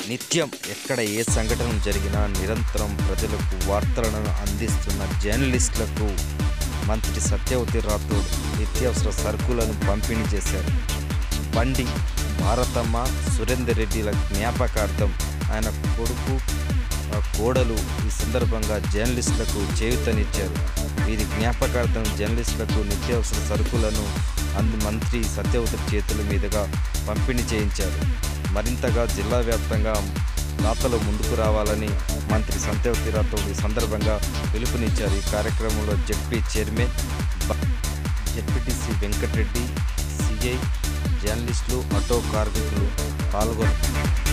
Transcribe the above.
నిత్యం ఎక్కడ ఏ సంఘటన జరిగినా నిరంతరం ప్రజలకు వార్తలను అందిస్తున్న జర్నలిస్టులకు మంత్రి సత్యవతి రాథోడ్ నిత్యావసర సరుకులను పంపిణీ చేశారు బండి భారతమ్మ సురేందర్ రెడ్డిల జ్ఞాపకార్థం ఆయన కొడుకు ఆ కోడలు ఈ సందర్భంగా జర్నలిస్టులకు చేయూతనిచ్చారు వీరి జ్ఞాపకార్థం జర్నలిస్టులకు నిత్యావసర సరుకులను అందు మంత్రి సత్యవతి చేతుల మీదుగా పంపిణీ చేయించారు మరింతగా జిల్లా వ్యాప్తంగా దాతలు ముందుకు రావాలని మంత్రి సత్యవతి రాథోడ్ ఈ సందర్భంగా పిలుపునిచ్చారు ఈ కార్యక్రమంలో జెడ్పీ చైర్మన్ బ- జెడ్పీటీసీ వెంకటరెడ్డి సిఐ జర్నలిస్టులు ఆటో కార్మికులు పాల్గొన్నారు